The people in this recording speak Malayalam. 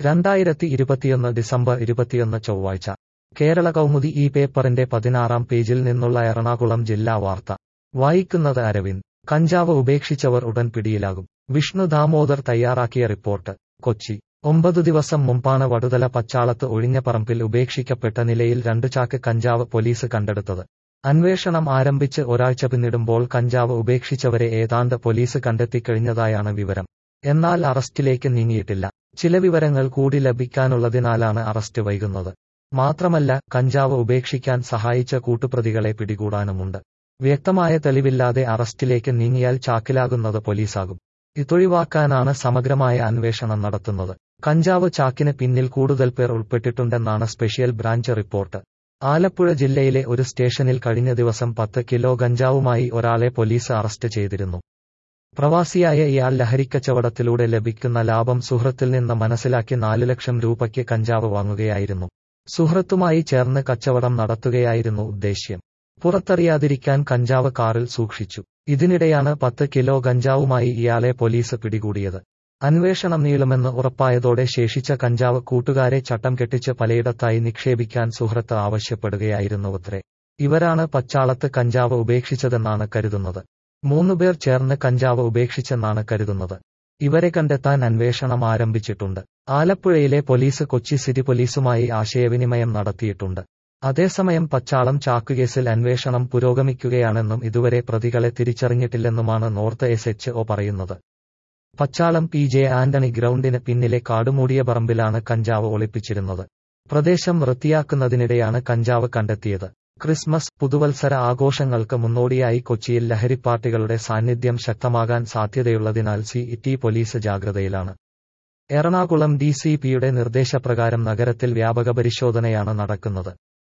രണ്ടായിരത്തി ഇരുപത്തിയൊന്ന് ഡിസംബർ ഇരുപത്തിയൊന്ന് ചൊവ്വാഴ്ച കേരള കൗമുദി ഈ പേപ്പറിന്റെ പതിനാറാം പേജിൽ നിന്നുള്ള എറണാകുളം ജില്ലാ വാർത്ത വായിക്കുന്നത് അരവിന്ദ് കഞ്ചാവ് ഉപേക്ഷിച്ചവർ ഉടൻ പിടിയിലാകും വിഷ്ണു ദാമോദർ തയ്യാറാക്കിയ റിപ്പോർട്ട് കൊച്ചി ഒമ്പതു ദിവസം മുമ്പാണ് വടുതല പച്ചാളത്ത് ഒഴിഞ്ഞ പറമ്പിൽ ഉപേക്ഷിക്കപ്പെട്ട നിലയിൽ രണ്ടു ചാക്ക് കഞ്ചാവ് പോലീസ് കണ്ടെടുത്തത് അന്വേഷണം ആരംഭിച്ച് ഒരാഴ്ച പിന്നിടുമ്പോൾ കഞ്ചാവ് ഉപേക്ഷിച്ചവരെ ഏതാണ്ട് പോലീസ് കണ്ടെത്തിക്കഴിഞ്ഞതായാണ് വിവരം എന്നാൽ അറസ്റ്റിലേക്ക് നീങ്ങിയിട്ടില്ല ചില വിവരങ്ങൾ കൂടി ലഭിക്കാനുള്ളതിനാലാണ് അറസ്റ്റ് വൈകുന്നത് മാത്രമല്ല കഞ്ചാവ് ഉപേക്ഷിക്കാൻ സഹായിച്ച കൂട്ടുപ്രതികളെ പിടികൂടാനുമുണ്ട് വ്യക്തമായ തെളിവില്ലാതെ അറസ്റ്റിലേക്ക് നീങ്ങിയാൽ ചാക്കിലാകുന്നത് പോലീസാകും ഇതൊഴിവാക്കാനാണ് സമഗ്രമായ അന്വേഷണം നടത്തുന്നത് കഞ്ചാവ് ചാക്കിന് പിന്നിൽ കൂടുതൽ പേർ ഉൾപ്പെട്ടിട്ടുണ്ടെന്നാണ് സ്പെഷ്യൽ ബ്രാഞ്ച് റിപ്പോർട്ട് ആലപ്പുഴ ജില്ലയിലെ ഒരു സ്റ്റേഷനിൽ കഴിഞ്ഞ ദിവസം പത്ത് കിലോ ഗഞ്ചാവുമായി ഒരാളെ പോലീസ് അറസ്റ്റ് ചെയ്തിരുന്നു പ്രവാസിയായ ഇയാൾ ലഹരിക്കച്ചവടത്തിലൂടെ ലഭിക്കുന്ന ലാഭം സുഹൃത്തിൽ നിന്ന് മനസ്സിലാക്കി നാല് ലക്ഷം രൂപയ്ക്ക് കഞ്ചാവ് വാങ്ങുകയായിരുന്നു സുഹൃത്തുമായി ചേർന്ന് കച്ചവടം നടത്തുകയായിരുന്നു ഉദ്ദേശ്യം പുറത്തറിയാതിരിക്കാൻ കഞ്ചാവ് കാറിൽ സൂക്ഷിച്ചു ഇതിനിടെയാണ് പത്ത് കിലോ ഗഞ്ചാവുമായി ഇയാളെ പോലീസ് പിടികൂടിയത് അന്വേഷണം നീളുമെന്ന് ഉറപ്പായതോടെ ശേഷിച്ച കഞ്ചാവ് കൂട്ടുകാരെ ചട്ടം കെട്ടിച്ച് പലയിടത്തായി നിക്ഷേപിക്കാൻ സുഹൃത്ത് ആവശ്യപ്പെടുകയായിരുന്നുവത്രേ ഇവരാണ് പച്ചാളത്ത് കഞ്ചാവ് ഉപേക്ഷിച്ചതെന്നാണ് കരുതുന്നത് മൂന്നുപേർ ചേർന്ന് കഞ്ചാവ് ഉപേക്ഷിച്ചെന്നാണ് കരുതുന്നത് ഇവരെ കണ്ടെത്താൻ അന്വേഷണം ആരംഭിച്ചിട്ടുണ്ട് ആലപ്പുഴയിലെ പോലീസ് കൊച്ചി സിറ്റി പോലീസുമായി ആശയവിനിമയം നടത്തിയിട്ടുണ്ട് അതേസമയം പച്ചാളം ചാക്കുകേസിൽ അന്വേഷണം പുരോഗമിക്കുകയാണെന്നും ഇതുവരെ പ്രതികളെ തിരിച്ചറിഞ്ഞിട്ടില്ലെന്നുമാണ് നോർത്ത് എസ് എച്ച് ഒ പറയുന്നത് പച്ചാളം പി ജെ ആന്റണി ഗ്രൗണ്ടിന് പിന്നിലെ കാടുമൂടിയ പറമ്പിലാണ് കഞ്ചാവ് ഒളിപ്പിച്ചിരുന്നത് പ്രദേശം വൃത്തിയാക്കുന്നതിനിടെയാണ് കഞ്ചാവ് കണ്ടെത്തിയത് ക്രിസ്മസ് പുതുവത്സര ആഘോഷങ്ങൾക്ക് മുന്നോടിയായി കൊച്ചിയിൽ ലഹരിപ്പാർട്ടികളുടെ സാന്നിധ്യം ശക്തമാകാൻ സാധ്യതയുള്ളതിനാൽ സി ടി പോലീസ് ജാഗ്രതയിലാണ് എറണാകുളം ഡി സി പിയുടെ നിർദ്ദേശപ്രകാരം നഗരത്തിൽ വ്യാപക പരിശോധനയാണ് നടക്കുന്നത്